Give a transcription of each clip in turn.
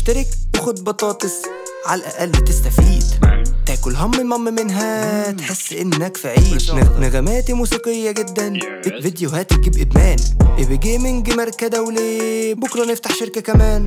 اشترك وخد بطاطس على الأقل تستفيد تاكل هم مم منها تحس انك في عيد نغ- نغماتي موسيقية جدا فيديوهات تجيب ادمان ايبي جيمنج ماركة دولي بكرة نفتح شركة كمان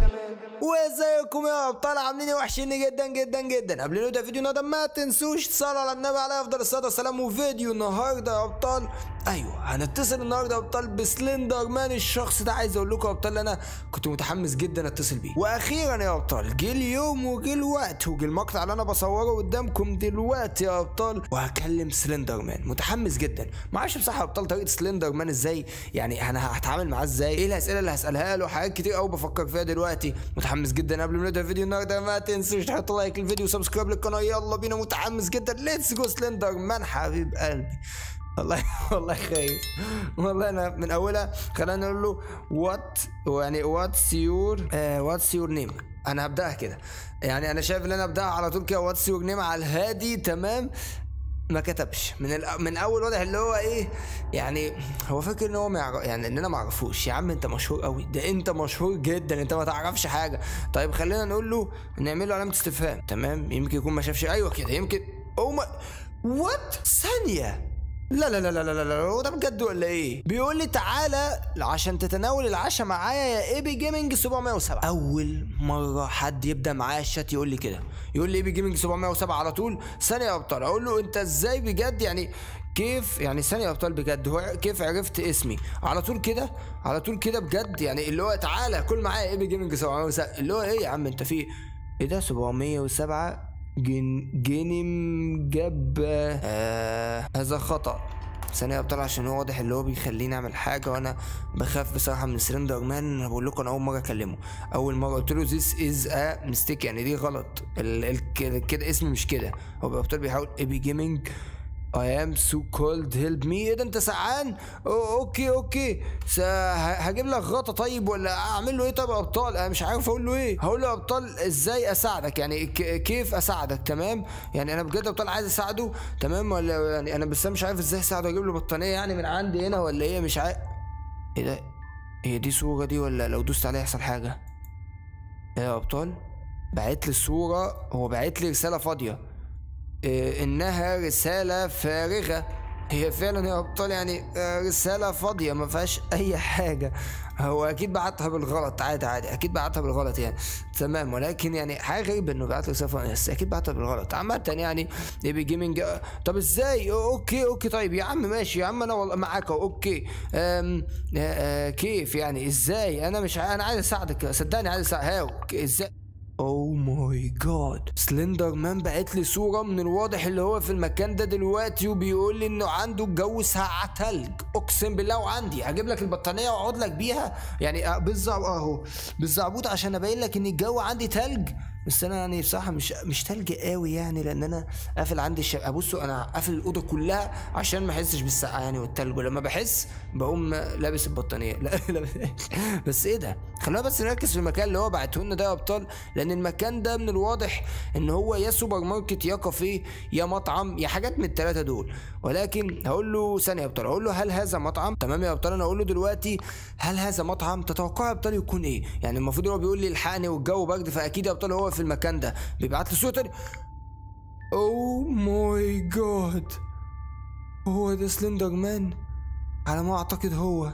وازيكم يا ابطال عاملين ايه وحشيني جدا جدا جدا قبل ما نبدا فيديو النهارده ما تنسوش تصلوا على النبي عليه افضل الصلاه والسلام وفيديو النهارده يا ابطال ايوه هنتصل النهارده يا ابطال بسلندر مان الشخص ده عايز اقول لكم يا ابطال انا كنت متحمس جدا اتصل بيه واخيرا يا ابطال جه اليوم وجه الوقت وجه المقطع اللي انا بصوره قدامكم دلوقتي يا ابطال وهكلم سلندر مان متحمس جدا ما اعرفش بصراحه يا ابطال طريقه سلندر مان ازاي يعني انا هتعامل معاه ازاي ايه الاسئله اللي هسالها له حاجات كتير قوي بفكر فيها دلوقتي متحمس جدا قبل ما نبدا الفيديو النهارده ما تنسوش تحطوا لايك للفيديو وسبسكرايب للقناه يلا بينا متحمس جدا ليتس جو سلندر مان حبيب قلبي والله والله خايف والله انا من اولها خلينا نقول له وات يعني واتس يور واتس يور نيم انا هبداها كده يعني انا شايف ان انا ابداها على طول كده واتس يور نيم على الهادي تمام ما كتبش من الأ... من اول واضح اللي هو ايه يعني هو فاكر ان هو ما يعرف يعني ان انا ما اعرفوش يا عم انت مشهور قوي ده انت مشهور جدا انت ما تعرفش حاجه طيب خلينا نقول له نعمل له علامه استفهام تمام يمكن يكون ما شافش ايوه كده يمكن او ما وات ثانيه لا لا لا لا لا لا لا هو ده بجد ولا ايه؟ بيقول لي تعالى عشان تتناول العشاء معايا يا ايبي جيمنج 707 اول مره حد يبدا معايا الشات يقول لي كده يقول لي ايبي جيمنج 707 على طول ثانيه يا ابطال اقول له انت ازاي بجد يعني كيف يعني ثانيه يا ابطال بجد هو كيف عرفت اسمي على طول كده على طول كده بجد يعني اللي هو تعالى كل معايا ايبي جيمنج 707 اللي هو ايه يا عم انت في ايه ده 707 جن جنم جاب آه هذا خطأ ثانية يا ابطال عشان هو واضح اللي هو بيخليني اعمل حاجة وانا بخاف بصراحة من سلندر مان انا بقول لكم انا اول مرة اكلمه اول مرة قلت له this is a mistake يعني دي غلط ال- ال- كده كده اسمي مش كده هو الابطال بيحاول ايبي جيمنج I am so cold help me ايه ده انت سقعان أو اوكي اوكي س... ه- هجيب لك غطا طيب ولا اعمل له ايه طب يا ابطال انا مش عارف اقول له ايه هقول له يا ابطال ازاي اساعدك يعني ك... كيف اساعدك تمام يعني انا بجد يا ابطال عايز اساعده تمام ولا يعني انا بس أنا مش عارف ازاي اساعده اجيب له بطانيه يعني من عندي هنا ولا ايه مش عارف ايه ده هي دي صورة دي ولا لو دوست عليها يحصل حاجة ايه يا ابطال بعت لي الصورة هو بعت لي رسالة فاضية إيه انها رسالة فارغة هي فعلا يا ابطال يعني آه، رسالة فاضية ما فيهاش اي حاجة هو اكيد بعتها بالغلط عادي عادي اكيد بعتها بالغلط يعني تمام ولكن يعني حاجة غريبة انه بعت رسالة فاضية بس اكيد بعتها بالغلط عامة يعني ايبي جيمنج آه، طب ازاي أو- اوكي اوكي طيب يا عم ماشي يا عم انا والله معاك أهو، اوكي أم آه، آه، كيف يعني ازاي انا مش ع- انا عايز اساعدك صدقني عايز اساعدك هاو ازاي اوه ماي جاد سلندر مان بعت لي صوره من الواضح اللي هو في المكان ده دلوقتي وبيقول لي انه عنده الجو ساعه تلج اقسم بالله وعندي هجيب لك البطانيه واقعد لك بيها يعني آه، بالظبط اهو بالظبط عشان ابين لك ان الجو عندي تلج بس انا يعني بصراحه مش مش تلج قوي يعني لان انا قافل عندي الشقه بصوا انا قافل الاوضه كلها عشان ما احسش بالسقعه يعني والتلج ولما بحس بقوم لابس البطانيه لا لا بس ايه ده خلينا بس نركز في المكان اللي هو بعته لنا ده يا ابطال لان المكان ده من الواضح ان هو يا سوبر ماركت يا كافيه يا مطعم يا حاجات من الثلاثه دول ولكن هقول له ثانيه يا ابطال هقول له هل هذا مطعم تمام يا ابطال انا اقول له دلوقتي هل هذا مطعم تتوقع يا ابطال يكون ايه يعني المفروض هو بيقول لي الحقني والجو برد فاكيد يا ابطال هو في المكان ده بيبعت لي صوره تاني اوه ماي جاد هو ده سلندر مان على ما اعتقد هو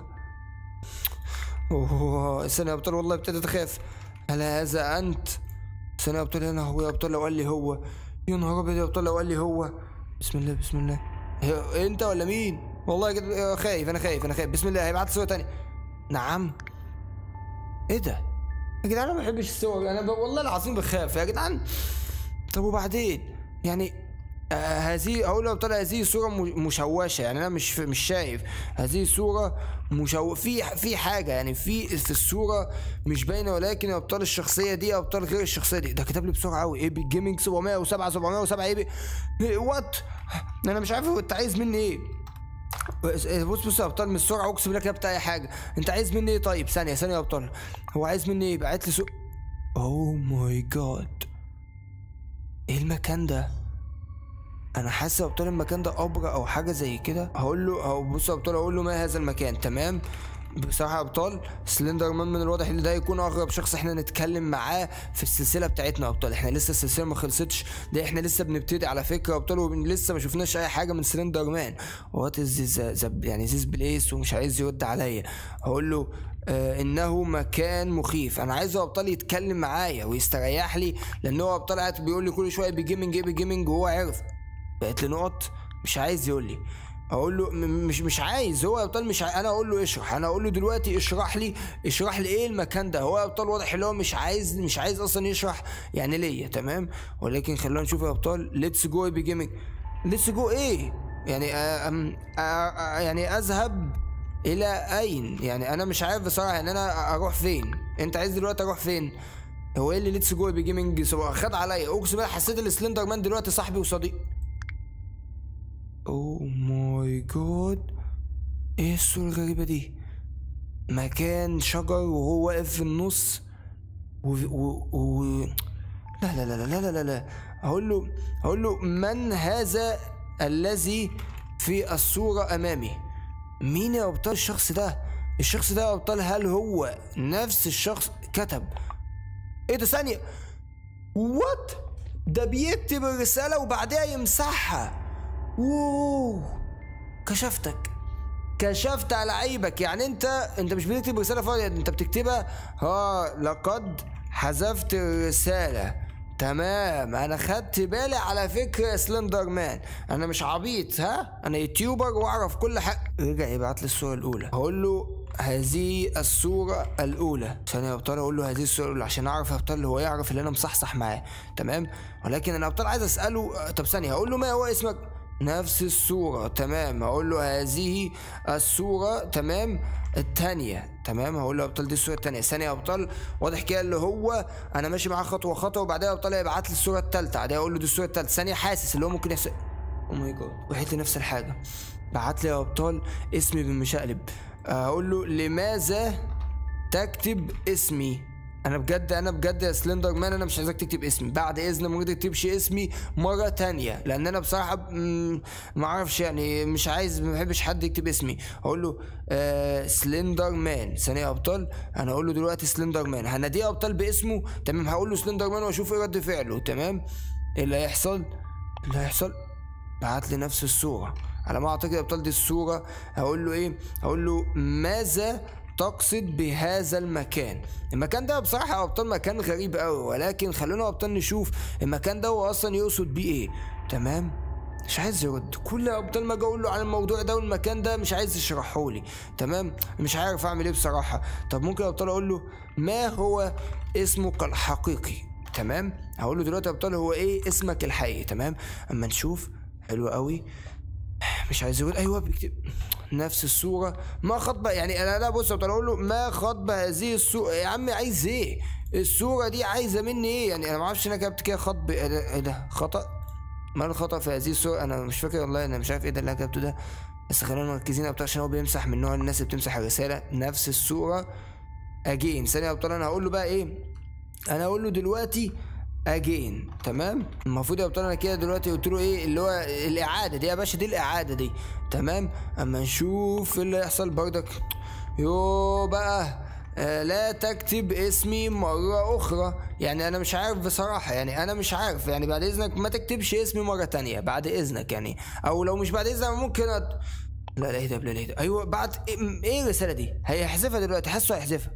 اوه استنى يا ابطال والله ابتديت اخاف هل هذا انت استنى يا ابطال انا هو يا ابطال لو قال لي هو يا نهار ابيض يا ابطال لو قال لي هو بسم الله بسم الله هي- انت ولا مين والله كده خايف انا خايف انا خايف بسم الله هيبعت صوره تانية نعم ايه ده يا جدعان انا ما بحبش الصور انا ب... والله العظيم بخاف يا جدعان طب وبعدين يعني آه هذه اقول له طلع هذه صوره م- مشوشه يعني انا مش مش شايف هذه صوره مشو في في حاجه يعني في في الصوره مش باينه ولكن يا ابطال الشخصيه دي يا ابطال غير الشخصيه دي ده كتب لي بسرعه قوي اي بي جيمنج 707 707 اي بي وات انا مش عارف هو انت عايز مني ايه بص بص يا ابطال من السرعه اقسم بالله كتبت اي حاجه انت عايز مني ايه طيب ثانيه ثانيه يا ابطال هو عايز مني ايه بعت لي سو اوه ماي جاد ايه المكان ده انا حاسس يا ابطال المكان ده ابرة او حاجه زي كده هقول له او بص يا ابطال اقول له ما هذا المكان تمام بصراحة يا ابطال سلندر مان من الواضح ان ده يكون اغرب شخص احنا نتكلم معاه في السلسلة بتاعتنا يا ابطال احنا لسه السلسلة ما خلصتش ده احنا لسه بنبتدي على فكرة يا ابطال ولسه ما شفناش اي حاجة من سلندر مان وات از يعني زيز بليس ومش عايز يرد عليا هقول له آه انه مكان مخيف انا عايزه ابطال يتكلم معايا ويستريح لي لان هو ابطال قاعد بيقول لي كل شويه بجيمنج ايه بجيمنج وهو عرف بقت لي نقط مش عايز يقول لي اقول له م- مش مش عايز هو يا ابطال مش عاي... انا اقول له اشرح انا اقول له دلوقتي اشرح لي اشرح لي ايه المكان ده هو يا ابطال واضح ان هو مش عايز مش عايز اصلا يشرح يعني ليا تمام ولكن خلونا نشوف يا ابطال ليتس جو بيجيمنج ليتس جو ايه يعني آه أم- آه آه يعني اذهب الى اين يعني انا مش عارف بصراحه ان انا اروح فين انت عايز دلوقتي اروح فين هو ايه اللي ليتس جو بيجيمنج سواء خد عليا اقسم بالله حسيت السلندر مان دلوقتي صاحبي وصديق اوه ماي جاد ايه الصورة الغريبة دي مكان شجر وهو واقف في النص و... و... و... لا لا لا لا لا لا لا هقول له هقول له من هذا الذي في الصورة أمامي مين يا أبطال الشخص ده الشخص ده يا أبطال هل هو نفس الشخص كتب ايه ده ثانية وات ده بيكتب الرسالة وبعدها يمسحها اوه كشفتك كشفت على عيبك يعني انت انت مش بتكتب رساله فاضيه انت بتكتبها ها لقد حذفت الرساله تمام انا خدت بالي على فكره سلندر مان انا مش عبيط ها انا يوتيوبر واعرف كل حاجه رجع يبعت لي الصوره الاولى هقول له هذه الصورة الأولى عشان يا أبطال أقول له هذه الصورة الأولى عشان أعرف يا أبطال هو يعرف اللي أنا مصحصح معاه تمام ولكن أنا أبطال عايز أسأله طب ثانية هقول له ما هو اسمك نفس الصورة تمام هقول له هذه الصورة تمام التانية تمام هقول له يا ابطال دي الصورة التانية ثانية يا ابطال واضح كده اللي هو انا ماشي معاه خطوة خطوة وبعدها يا ابطال يبعت لي الصورة التالتة بعدها اقول له دي الصورة التالتة ثانية حاسس اللي هو ممكن يحصل او ماي جاد وحيت لي نفس الحاجة بعت لي يا ابطال اسمي بالمشقلب اقول له لماذا تكتب اسمي انا بجد انا بجد يا سلندر مان انا مش عايزك تكتب اسمي بعد اذن ما تكتبش اسمي مره تانية لان انا بصراحه مم، ما اعرفش يعني مش عايز ما بحبش حد يكتب اسمي اقول له آه سلندر مان ثانيه يا ابطال انا اقول له دلوقتي سلندر مان هناديه يا ابطال باسمه تمام هقول له سلندر مان واشوف ايه رد فعله تمام ايه اللي هيحصل اللي هيحصل بعت لي نفس الصورة على ما اعتقد يا ابطال دي الصورة هقول له ايه هقول له ماذا تقصد بهذا المكان المكان ده بصراحة يا ابطال مكان غريب قوي ولكن خلونا يا ابطال نشوف المكان ده هو اصلا يقصد بيه ايه تمام مش عايز يرد كل ابطال ما اجي اقول له عن الموضوع ده والمكان ده مش عايز يشرحه لي تمام مش عارف اعمل ايه بصراحه طب ممكن يا ابطال اقول له ما هو اسمك الحقيقي تمام هقول له دلوقتي يا ابطال هو ايه اسمك الحقيقي تمام اما نشوف حلو قوي مش عايز يقول ايوه بيكتب نفس الصوره ما خطب يعني انا لا بص اقول له ما خطب هذه الصوره يا عم عايز ايه الصوره دي عايزه مني ايه يعني انا ما اعرفش انا كتبت كده خطب ايه ده إيه ده؟ خطا ما الخطا في هذه الصوره انا مش فاكر والله انا مش عارف ايه ده اللي انا كتبته ده بس خلينا مركزين يا ابطال عشان هو بيمسح من نوع الناس اللي بتمسح الرساله نفس الصوره اجين ثانيه يا ابطال انا هقول له بقى ايه انا هقول له دلوقتي اجين تمام المفروض يا ابطال انا كده دلوقتي قلت له ايه اللي هو الاعاده دي يا باشا دي الاعاده دي تمام اما نشوف إيه اللي يحصل بردك يو بقى آه لا تكتب اسمي مرة أخرى يعني أنا مش عارف بصراحة يعني أنا مش عارف يعني بعد إذنك ما تكتبش اسمي مرة تانية بعد إذنك يعني أو لو مش بعد إذنك ممكن أت... لا لا اهدى لا اهدى أيوه بعد إيه- إيه الرسالة دي؟ هيحذفها دلوقتي حاسه هيحذفها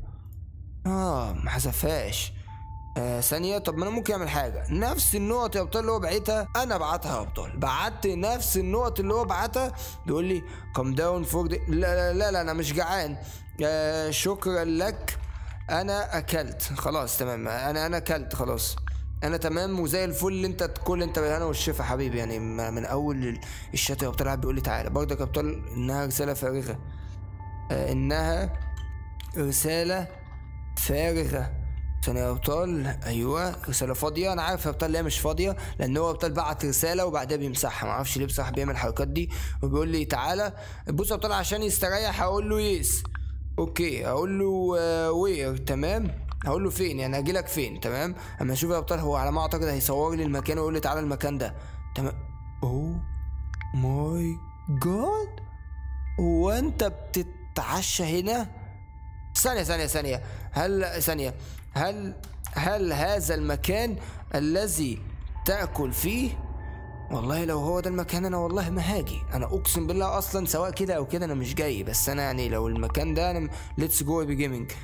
اه ما حذفهاش آه ثانية طب ما انا ممكن اعمل حاجة نفس النقط يا ابطال اللي هو بعتها انا بعتها يا ابطال بعت نفس النقط اللي هو بعتها بيقول لي كم داون فور لا, لا لا لا انا مش جعان آه شكرا لك انا اكلت خلاص تمام انا انا اكلت خلاص انا تمام وزي الفل انت تاكل انت بالهنا والشفا حبيبي يعني ما- من اول الشات يا ابطال قاعد بيقول لي تعالى برضك يا ابطال انها رسالة فارغة آه انها رسالة فارغة ثانية يا ابطال ايوه رسالة فاضية انا عارف يا ابطال ليه مش فاضية لان هو ابطال بعت رسالة وبعدها بيمسحها ما اعرفش ليه بصراحة بيعمل الحركات دي وبيقول لي تعالى بص يا ابطال عشان يستريح هقول له يس اوكي هقول له وير تمام هقول له فين يعني هجي لك فين تمام اما اشوف يا ابطال هو على ما اعتقد هيصور لي المكان ويقول لي تعالى المكان ده تمام اوه ماي جاد هو انت بتتعشى هنا ثانية ثانية ثانية هل ثانية هل هل هذا المكان الذي تأكل فيه والله لو هو ده المكان انا والله ما هاجي انا اقسم بالله اصلا سواء كده او كده انا مش جاي بس انا يعني لو المكان ده انا ليتس جو بي جيمنج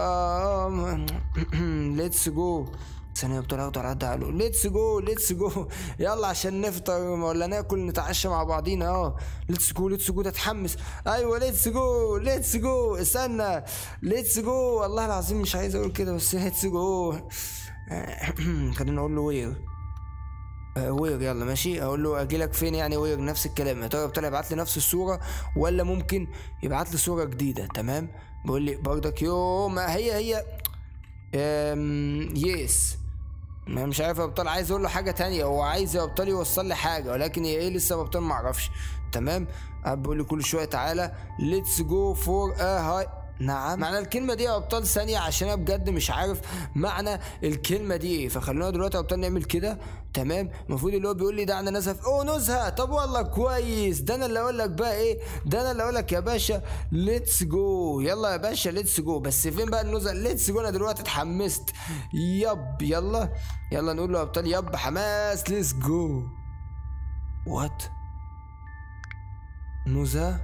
ليتس جو ثانية بطل اقدر اعدي على ليتس جو ليتس جو يلا عشان نفطر ولا ناكل نتعشى مع بعضينا اه ليتس جو ليتس جو ده اتحمس ايوه ليتس جو ليتس جو استنى ليتس جو والله العظيم مش عايز اقول كده بس ليتس جو خلينا نقول له وير آه، وير يلا ماشي اقول له اجي لك فين يعني وير نفس الكلام يا ترى ابتدى يبعت لي نفس الصوره ولا ممكن يبعت لي صوره جديده تمام بيقول لي برضك يو ما هي هي أم يس ما مش عارف يا ابطال عايز اقول له حاجه تانية هو عايز يا ابطال يوصل لي حاجه ولكن هي ايه لسه يا ابطال ما اعرفش تمام بيقول لي كل شويه تعالى ليتس جو فور ا هاي نعم معنى الكلمة دي يا أبطال ثانية عشان أنا بجد مش عارف معنى الكلمة دي إيه فخلونا دلوقتي يا أبطال نعمل كده تمام المفروض اللي هو بيقول لي دعنا نزهة أوه نزهة طب والله كويس ده أنا اللي أقول لك بقى إيه ده أنا اللي أقول لك يا باشا ليتس جو يلا يا باشا ليتس جو بس فين بقى النزهة ليتس جو أنا دلوقتي اتحمست يب يلا يلا نقول له يا أبطال يب حماس ليتس جو وات نزهة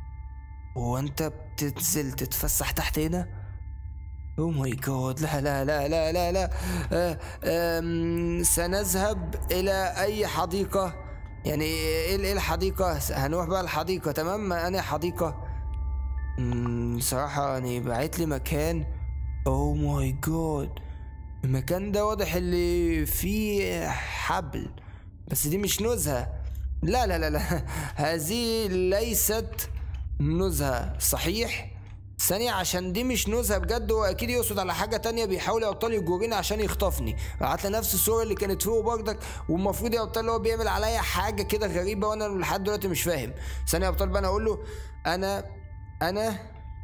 هو انت بتنزل تتفسح تحت هنا او ماي جاد لا لا لا لا لا لا آه آم، سنذهب الى اي حديقة يعني ايه ايه الحديقة هنروح بقى الحديقة تمام ما انا حديقة مم، صراحة يعني بعت لي مكان او ماي جاد المكان ده واضح اللي فيه حبل بس دي مش نزهة لا لا لا لا هذه ليست نزهة صحيح ثانية عشان دي مش نزهة بجد هو أكيد يقصد على حاجة تانية بيحاول يا أبطال يجوريني عشان يخطفني بعت لي نفس الصورة اللي كانت فوق برضك والمفروض يا أبطال هو بيعمل عليا حاجة كده غريبة وأنا لحد دلوقتي مش فاهم ثانية يا أبطال بقى أنا أقول له أنا أنا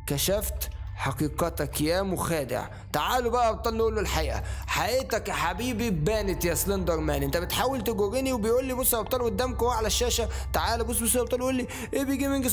كشفت حقيقتك يا مخادع تعالوا بقى يا ابطال نقول له الحقيقه حقيقتك يا حبيبي بانت يا سلندر مان انت بتحاول تجرني وبيقول لي بص يا ابطال قدامك اهو على الشاشه تعالى بص بص يا ابطال يقول لي اي بي جيمنج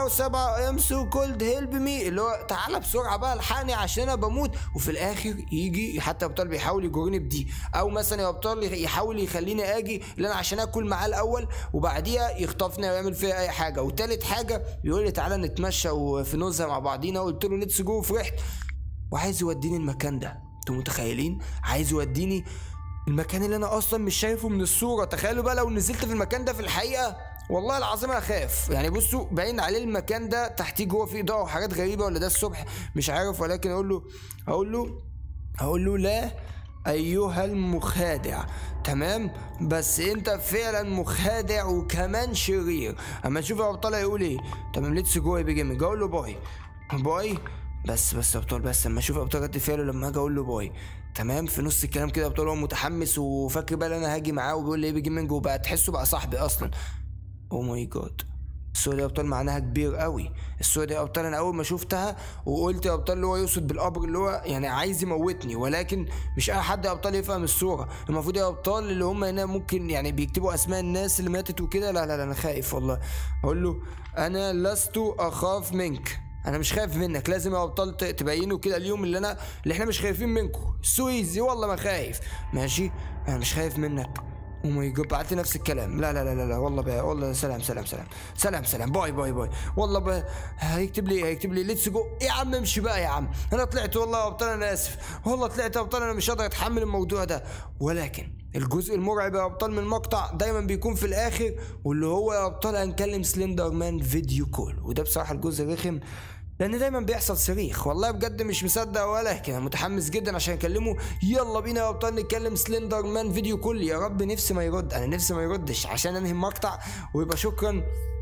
707 ام سو كولد هيلب مي اللي هو تعالى بسرعه بقى الحقني عشان انا بموت وفي الاخر يجي حتى يا ابطال بيحاول يجرني بدي او مثلا يا ابطال يحاول يخليني اجي اللي انا عشان اكل معاه الاول وبعديها يخطفني ويعمل فيها اي حاجه وتالت حاجه يقول لي تعالى نتمشى وفي نزهه مع بعضينا قلت له ليتس جو فرحت وعايز يوديني المكان ده انتوا متخيلين عايز يوديني المكان اللي انا اصلا مش شايفه من الصوره تخيلوا بقى لو نزلت في المكان ده في الحقيقه والله العظيم اخاف يعني بصوا باين عليه المكان ده تحتيه جوه فيه اضاءه وحاجات غريبه ولا ده الصبح مش عارف ولكن اقول له اقول له اقول له لا ايها المخادع تمام بس انت فعلا مخادع وكمان شرير اما نشوف يا ابطال هيقول ايه تمام ليتس جو يا بي جيمنج اقول له باي باي بس بس يا ابطال بس اما اشوف ابطال رد فعله لما اجي اقول له باي تمام في نص الكلام كده ابطال هو متحمس وفاكر بقى ان انا هاجي معاه وبيقول لي ايه بي جيمنج وبقى تحسه بقى صاحبي اصلا او ماي جاد الصورة دي يا ابطال معناها كبير قوي الصورة دي يا ابطال انا اول ما شفتها وقلت يا ابطال اللي هو يقصد بالقبر اللي هو يعني عايز يموتني ولكن مش اي حد يا ابطال يفهم الصورة المفروض يا ابطال اللي هم هنا ممكن يعني بيكتبوا اسماء الناس اللي ماتت وكده لا لا لا انا خايف والله اقول له انا لست اخاف منك انا مش خايف منك لازم يا ابطال ت- تبينوا كده اليوم اللي انا اللي احنا مش خايفين منكم سويزي والله ما خايف ماشي انا مش خايف منك او ماي جاد بعت لي نفس الكلام لا لا لا لا, لا والله بقى والله سلام سلام سلام سلام سلام باي باي باي والله بقى هيكتب لي هيكتب لي ليتس جو يا عم امشي بقى يا عم انا طلعت والله يا ابطال انا اسف والله طلعت يا ابطال انا مش قادر اتحمل الموضوع ده ولكن الجزء المرعب يا ابطال من المقطع دايما بيكون في الاخر واللي هو يا ابطال هنكلم سلندر مان فيديو كول وده بصراحه الجزء رخم لان دايما بيحصل صريخ والله بجد مش مصدق ولكن انا متحمس جدا عشان اكلمه يلا بينا يا ابطال نتكلم سلندر مان فيديو كل يا رب نفسي ما يرد انا نفسي ما يردش عشان انهي المقطع ويبقى شكرا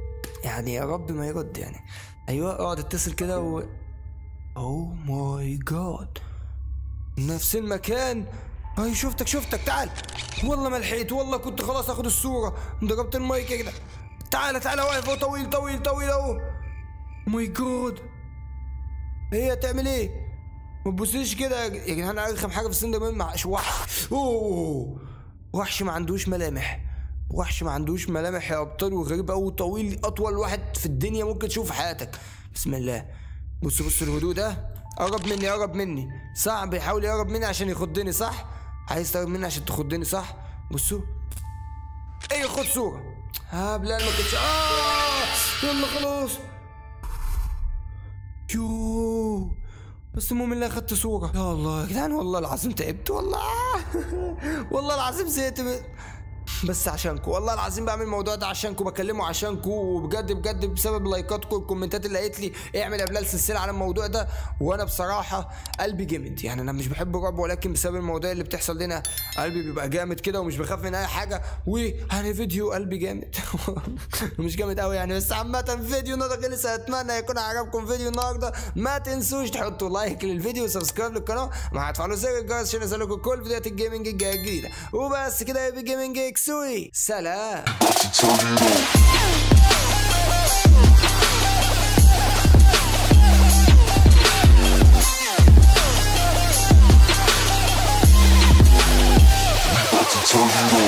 يعني يا رب ما يرد يعني ايوه اقعد اتصل كده و اوه ماي جاد نفس المكان اي شفتك شفتك تعال والله ما لحقت والله كنت خلاص اخد الصوره ضربت المايك كده تعال تعال واقف أهو طويل طويل طويل اهو ماي جاد هي تعمل ايه ما تبصيش كده يا جدعان ارخم حاجه في السن ده مع وحش اوه وحش ما عندوش ملامح وحش ما عندوش ملامح يا ابطال وغريب قوي طويل اطول واحد في الدنيا ممكن تشوفه في حياتك بسم الله بص بص الهدوء ده قرب مني قرب مني صح بيحاول يقرب مني عشان يخضني صح عايز تقرب مني عشان تخضني صح بصوا ايه خد صورة ها بلال ما كنتش اه يلا خلاص يو بس المهم اللي اخدت صورة يا الله يا جدعان والله العظيم تعبت والله والله العظيم زهقت من- بس عشانكم والله العظيم بعمل الموضوع ده عشانكم بكلمه عشانكم وبجد بجد بسبب لايكاتكم والكومنتات اللي قالت لي اعمل يا بلال سلسله على الموضوع ده وانا بصراحه قلبي جامد يعني انا مش بحب الرعب ولكن بسبب المواضيع اللي بتحصل لنا قلبي بيبقى جامد كده ومش بخاف من اي حاجه وهاني فيديو قلبي جامد مش جامد قوي يعني بس عامه فيديو النهارده خلص اتمنى يكون عجبكم فيديو النهارده ما تنسوش تحطوا لايك للفيديو وسبسكرايب للقناه مع تفعلوا زر الجرس عشان يوصلكم كل فيديوهات الجيمنج الجايه الجديده وبس كده يا بي جيمنج اكسوي سلام Turn it on. Turn it on.